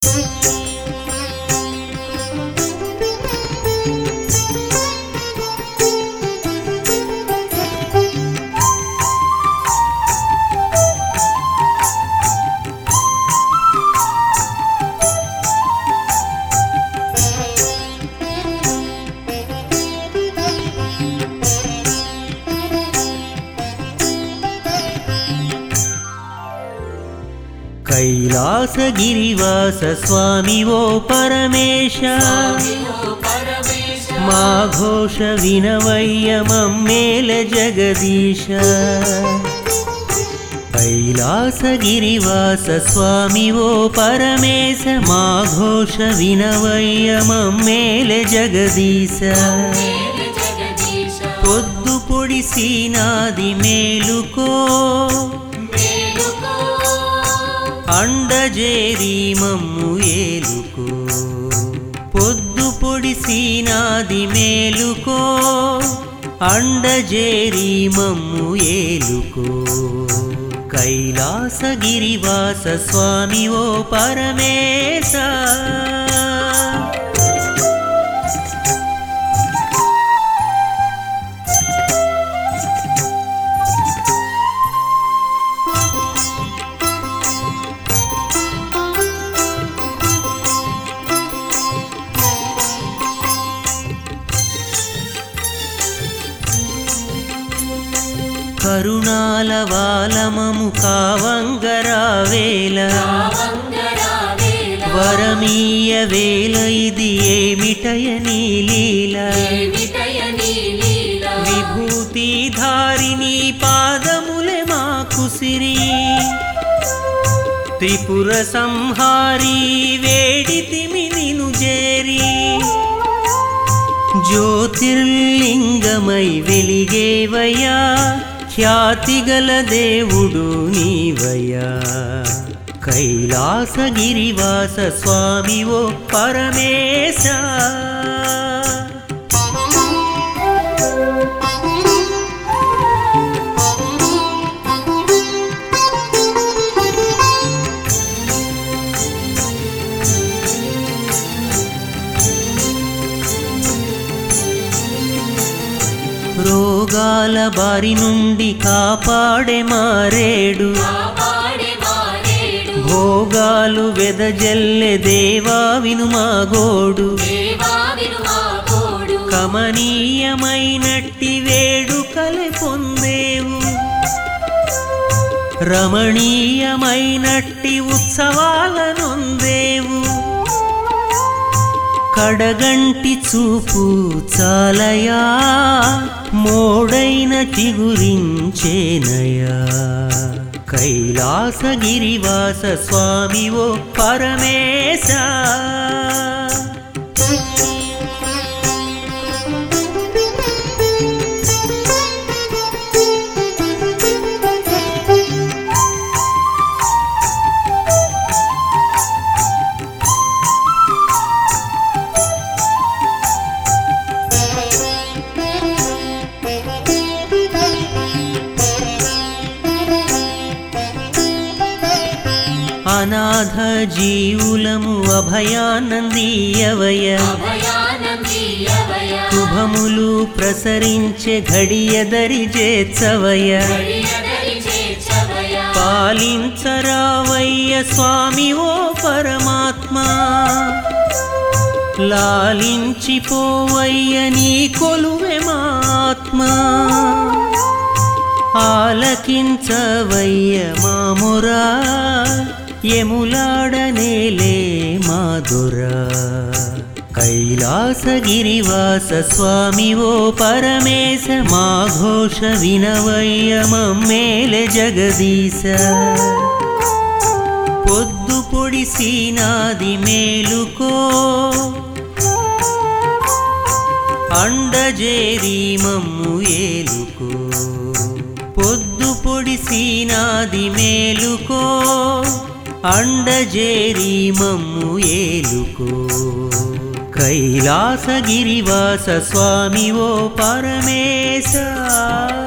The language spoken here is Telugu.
కైలాసగిరివాస స్వామి ఓ పరమేశ మా ఘోష వినవయ్య మమ్మేల జగదీశ కైలాసగిరివాస స్వామి ఓ పరమేశ మా ఘోష వినవయ్య మమ్మేల జగదీశ పొద్దు పొడి సీనాది మేలుకో అండజేరి మమ్ము ఏలుకో పొద్దు పొడి సీనాది మేలుకో అండజేరి మమ్ము ఏలుకో కైలాసగిరివాస స్వామి ఓ పరమేశ కరుణాల వాలమము కావంగరావేల వరమీయ వేల ఇది ఏమిటయ నీలీల విభూతి ధారిని పాదములే మాకు సిరి త్రిపుర సంహారి వేడితిమి నిను జేరి జ్యోతిర్లింగమై వెలిగేవయ్యా ఖ్యాతిగల దేవుడు నీవయ్యా కైలాసగిరివాస స్వామి ఓ పరమేశ రోగాల బారి నుండి కాపాడే మారేడు భోగాలు వెదజల్లె దేవా విను మా గోడు కమనీయమైనట్టి వేడుకలే పొందేవు రమణీయమైనట్టి ఉత్సవాలనొందేవు కడగంటి చూపు చాలయా మోడైన చిగురించేనయా కైలాసగిరివాస స్వామి ఓ పరమేశ అనాథ జీవులము అభయానందీయవయ శుభములు ప్రసరించే ఘడియదరి చేర్చవయ పాలించరావయ్య స్వామి ఓ పరమాత్మా లాలించిపోవయ్య నీ కొలువె మాత్మా ఆలకించవయ్య మామురా ఎములాడనేలే మాధురా కైలాసగిరివాస స్వామి ఓ పరమేశ మా ఘోష వినవయ్య మమ్మేలె జగదీశ పొద్దు పొడి సీనాది మేలుకో అండజేరి మమ్ము ఏలుకో పొద్దు పొడి సీనాది మేలుకో అండజేరి మమ్ము ఏలుకో కైలాసగిరివాస స్వామి ఓ పరమేశ